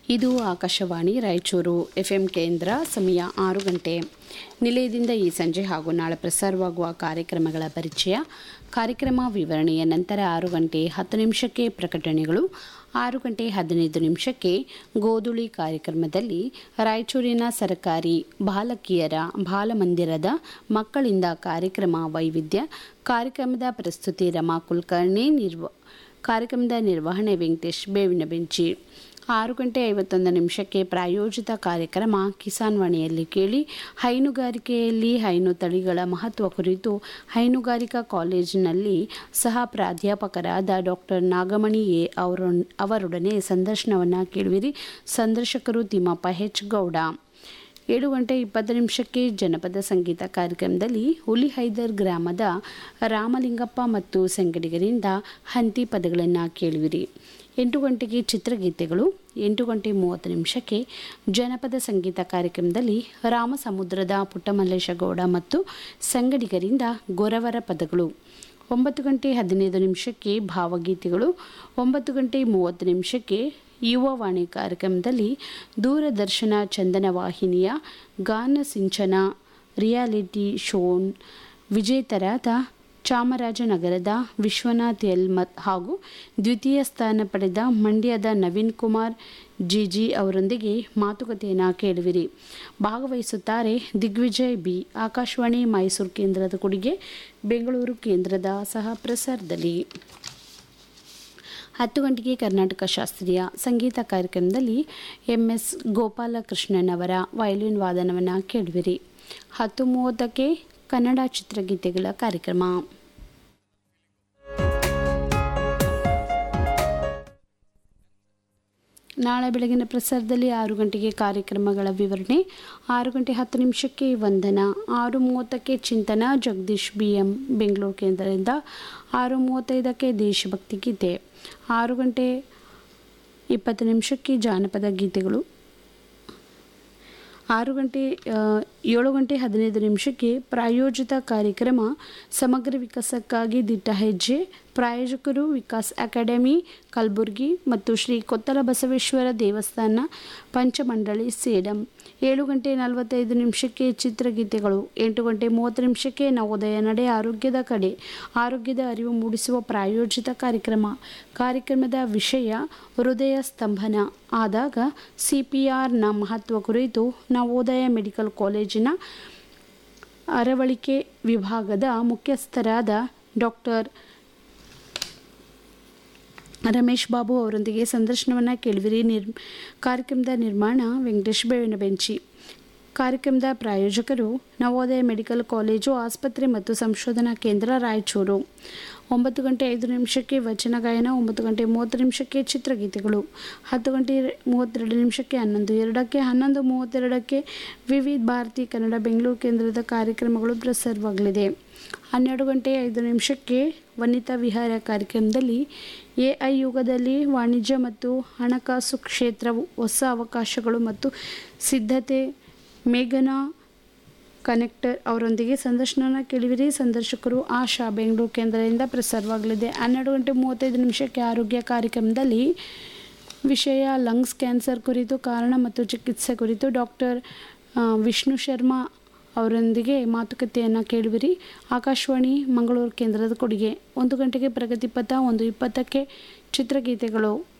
ಇದು ಆಕಾಶವಾಣಿ ರಾಯಚೂರು ಎಫ್ಎಂ ಕೇಂದ್ರ ಸಮಯ ಆರು ಗಂಟೆ ನಿಲಯದಿಂದ ಈ ಸಂಜೆ ಹಾಗೂ ನಾಳೆ ಪ್ರಸಾರವಾಗುವ ಕಾರ್ಯಕ್ರಮಗಳ ಪರಿಚಯ ಕಾರ್ಯಕ್ರಮ ವಿವರಣೆಯ ನಂತರ ಆರು ಗಂಟೆ ಹತ್ತು ನಿಮಿಷಕ್ಕೆ ಪ್ರಕಟಣೆಗಳು ಆರು ಗಂಟೆ ಹದಿನೈದು ನಿಮಿಷಕ್ಕೆ ಗೋಧುಳಿ ಕಾರ್ಯಕ್ರಮದಲ್ಲಿ ರಾಯಚೂರಿನ ಸರ್ಕಾರಿ ಬಾಲಕಿಯರ ಬಾಲಮಂದಿರದ ಮಕ್ಕಳಿಂದ ಕಾರ್ಯಕ್ರಮ ವೈವಿಧ್ಯ ಕಾರ್ಯಕ್ರಮದ ಪ್ರಸ್ತುತಿ ರಮಾ ಕುಲಕರ್ಣಿ ನಿರ್ವ ಕಾರ್ಯಕ್ರಮದ ನಿರ್ವಹಣೆ ವೆಂಕಟೇಶ್ ಬೇವಿನ ಬೆಂಚಿ ಆರು ಗಂಟೆ ಐವತ್ತೊಂದು ನಿಮಿಷಕ್ಕೆ ಪ್ರಾಯೋಜಿತ ಕಾರ್ಯಕ್ರಮ ಕಿಸಾನ್ ವಾಣಿಯಲ್ಲಿ ಕೇಳಿ ಹೈನುಗಾರಿಕೆಯಲ್ಲಿ ಹೈನು ತಳಿಗಳ ಮಹತ್ವ ಕುರಿತು ಹೈನುಗಾರಿಕಾ ಕಾಲೇಜಿನಲ್ಲಿ ಸಹ ಪ್ರಾಧ್ಯಾಪಕರಾದ ಡಾಕ್ಟರ್ ನಾಗಮಣಿ ಎ ಅವರ ಅವರೊಡನೆ ಸಂದರ್ಶನವನ್ನು ಕೇಳುವಿರಿ ಸಂದರ್ಶಕರು ತಿಮ್ಮಪ್ಪ ಹೆಚ್ ಗೌಡ ಏಳು ಗಂಟೆ ಇಪ್ಪತ್ತು ನಿಮಿಷಕ್ಕೆ ಜನಪದ ಸಂಗೀತ ಕಾರ್ಯಕ್ರಮದಲ್ಲಿ ಹುಲಿಹೈದರ್ ಗ್ರಾಮದ ರಾಮಲಿಂಗಪ್ಪ ಮತ್ತು ಸಂಗಡಿಗರಿಂದ ಹಂತಿ ಪದಗಳನ್ನು ಕೇಳುವಿರಿ ಎಂಟು ಗಂಟೆಗೆ ಚಿತ್ರಗೀತೆಗಳು ಎಂಟು ಗಂಟೆ ಮೂವತ್ತು ನಿಮಿಷಕ್ಕೆ ಜನಪದ ಸಂಗೀತ ಕಾರ್ಯಕ್ರಮದಲ್ಲಿ ರಾಮಸಮುದ್ರದ ಪುಟ್ಟಮಲ್ಲೇಶಗೌಡ ಮತ್ತು ಸಂಗಡಿಗರಿಂದ ಗೊರವರ ಪದಗಳು ಒಂಬತ್ತು ಗಂಟೆ ಹದಿನೈದು ನಿಮಿಷಕ್ಕೆ ಭಾವಗೀತೆಗಳು ಒಂಬತ್ತು ಗಂಟೆ ಮೂವತ್ತು ನಿಮಿಷಕ್ಕೆ ಯುವವಾಣಿ ಕಾರ್ಯಕ್ರಮದಲ್ಲಿ ದೂರದರ್ಶನ ಚಂದನ ವಾಹಿನಿಯ ಗಾನ ಸಿಂಚನ ರಿಯಾಲಿಟಿ ಶೋನ್ ವಿಜೇತರಾದ ಚಾಮರಾಜನಗರದ ವಿಶ್ವನಾಥ್ ಎಲ್ ಮತ್ ಹಾಗೂ ದ್ವಿತೀಯ ಸ್ಥಾನ ಪಡೆದ ಮಂಡ್ಯದ ನವೀನ್ ಕುಮಾರ್ ಜಿಜಿ ಅವರೊಂದಿಗೆ ಮಾತುಕತೆಯನ್ನು ಕೇಳುವಿರಿ ಭಾಗವಹಿಸುತ್ತಾರೆ ದಿಗ್ವಿಜಯ್ ಬಿ ಆಕಾಶವಾಣಿ ಮೈಸೂರು ಕೇಂದ್ರದ ಕೊಡುಗೆ ಬೆಂಗಳೂರು ಕೇಂದ್ರದ ಸಹ ಪ್ರಸಾರದಲ್ಲಿ ಹತ್ತು ಗಂಟೆಗೆ ಕರ್ನಾಟಕ ಶಾಸ್ತ್ರೀಯ ಸಂಗೀತ ಕಾರ್ಯಕ್ರಮದಲ್ಲಿ ಎಂ ಎಸ್ ಗೋಪಾಲಕೃಷ್ಣನ್ ಅವರ ವಯಲಿನ್ ವಾದನವನ್ನು ಕೇಳುವಿರಿ ಹತ್ತು ಮೂವತ್ತಕ್ಕೆ ಕನ್ನಡ ಚಿತ್ರಗೀತೆಗಳ ಕಾರ್ಯಕ್ರಮ ನಾಳೆ ಬೆಳಗಿನ ಪ್ರಸಾರದಲ್ಲಿ ಆರು ಗಂಟೆಗೆ ಕಾರ್ಯಕ್ರಮಗಳ ವಿವರಣೆ ಆರು ಗಂಟೆ ಹತ್ತು ನಿಮಿಷಕ್ಕೆ ವಂದನ ಆರು ಮೂವತ್ತಕ್ಕೆ ಚಿಂತನ ಜಗದೀಶ್ ಬಿ ಎಂ ಬೆಂಗಳೂರು ಕೇಂದ್ರದಿಂದ ಆರು ಮೂವತ್ತೈದಕ್ಕೆ ದೇಶಭಕ್ತಿ ಗೀತೆ ಆರು ಗಂಟೆ ಇಪ್ಪತ್ತು ನಿಮಿಷಕ್ಕೆ ಜಾನಪದ ಗೀತೆಗಳು ಆರು ಗಂಟೆ ಏಳು ಗಂಟೆ ಹದಿನೈದು ನಿಮಿಷಕ್ಕೆ ಪ್ರಾಯೋಜಿತ ಕಾರ್ಯಕ್ರಮ ಸಮಗ್ರ ವಿಕಾಸಕ್ಕಾಗಿ ದಿಟ್ಟ ಹೆಜ್ಜೆ ಪ್ರಾಯೋಜಕರು ವಿಕಾಸ್ ಅಕಾಡೆಮಿ ಕಲಬುರಗಿ ಮತ್ತು ಶ್ರೀ ಕೊತ್ತಲ ಬಸವೇಶ್ವರ ದೇವಸ್ಥಾನ ಪಂಚಮಂಡಳಿ ಸೇಡಂ ಏಳು ಗಂಟೆ ನಲವತ್ತೈದು ನಿಮಿಷಕ್ಕೆ ಚಿತ್ರಗೀತೆಗಳು ಎಂಟು ಗಂಟೆ ಮೂವತ್ತು ನಿಮಿಷಕ್ಕೆ ನವೋದಯ ನಡೆ ಆರೋಗ್ಯದ ಕಡೆ ಆರೋಗ್ಯದ ಅರಿವು ಮೂಡಿಸುವ ಪ್ರಾಯೋಜಿತ ಕಾರ್ಯಕ್ರಮ ಕಾರ್ಯಕ್ರಮದ ವಿಷಯ ಹೃದಯ ಸ್ತಂಭನ ಆದಾಗ ಸಿ ಪಿ ಆರ್ನ ಮಹತ್ವ ಕುರಿತು ನವೋದಯ ಮೆಡಿಕಲ್ ಕಾಲೇಜಿನ ಅರವಳಿಕೆ ವಿಭಾಗದ ಮುಖ್ಯಸ್ಥರಾದ ಡಾಕ್ಟರ್ ರಮೇಶ್ ಬಾಬು ಅವರೊಂದಿಗೆ ಸಂದರ್ಶನವನ್ನು ಕೇಳುವಿರಿ ನಿರ್ ಕಾರ್ಯಕ್ರಮದ ನಿರ್ಮಾಣ ವೆಂಕಟೇಶ್ ಬೇವಿನ ಬೆಂಚಿ ಕಾರ್ಯಕ್ರಮದ ಪ್ರಾಯೋಜಕರು ನವೋದಯ ಮೆಡಿಕಲ್ ಕಾಲೇಜು ಆಸ್ಪತ್ರೆ ಮತ್ತು ಸಂಶೋಧನಾ ಕೇಂದ್ರ ರಾಯಚೂರು ಒಂಬತ್ತು ಗಂಟೆ ಐದು ನಿಮಿಷಕ್ಕೆ ವಚನ ಗಾಯನ ಒಂಬತ್ತು ಗಂಟೆ ಮೂವತ್ತು ನಿಮಿಷಕ್ಕೆ ಚಿತ್ರಗೀತೆಗಳು ಹತ್ತು ಗಂಟೆ ಮೂವತ್ತೆರಡು ನಿಮಿಷಕ್ಕೆ ಹನ್ನೊಂದು ಎರಡಕ್ಕೆ ಹನ್ನೊಂದು ಮೂವತ್ತೆರಡಕ್ಕೆ ವಿವಿಧ ಭಾರತಿ ಕನ್ನಡ ಬೆಂಗಳೂರು ಕೇಂದ್ರದ ಕಾರ್ಯಕ್ರಮಗಳು ಪ್ರಸಾರವಾಗಲಿದೆ ಹನ್ನೆರಡು ಗಂಟೆ ಐದು ನಿಮಿಷಕ್ಕೆ ವನಿತಾ ವಿಹಾರ ಕಾರ್ಯಕ್ರಮದಲ್ಲಿ ಎ ಐ ಯುಗದಲ್ಲಿ ವಾಣಿಜ್ಯ ಮತ್ತು ಹಣಕಾಸು ಕ್ಷೇತ್ರವು ಹೊಸ ಅವಕಾಶಗಳು ಮತ್ತು ಸಿದ್ಧತೆ ಮೇಘನಾ ಕನೆಕ್ಟರ್ ಅವರೊಂದಿಗೆ ಸಂದರ್ಶನ ಕೇಳಿವಿರಿ ಸಂದರ್ಶಕರು ಆಶಾ ಬೆಂಗಳೂರು ಕೇಂದ್ರದಿಂದ ಪ್ರಸಾರವಾಗಲಿದೆ ಹನ್ನೆರಡು ಗಂಟೆ ಮೂವತ್ತೈದು ನಿಮಿಷಕ್ಕೆ ಆರೋಗ್ಯ ಕಾರ್ಯಕ್ರಮದಲ್ಲಿ ವಿಷಯ ಲಂಗ್ಸ್ ಕ್ಯಾನ್ಸರ್ ಕುರಿತು ಕಾರಣ ಮತ್ತು ಚಿಕಿತ್ಸೆ ಕುರಿತು ಡಾಕ್ಟರ್ ವಿಷ್ಣು ಶರ್ಮಾ ಅವರೊಂದಿಗೆ ಮಾತುಕತೆಯನ್ನು ಕೇಳುವಿರಿ ಆಕಾಶವಾಣಿ ಮಂಗಳೂರು ಕೇಂದ್ರದ ಕೊಡುಗೆ ಒಂದು ಗಂಟೆಗೆ ಪ್ರಗತಿ ಪಥ ಒಂದು ಇಪ್ಪತ್ತಕ್ಕೆ ಚಿತ್ರಗೀತೆಗಳು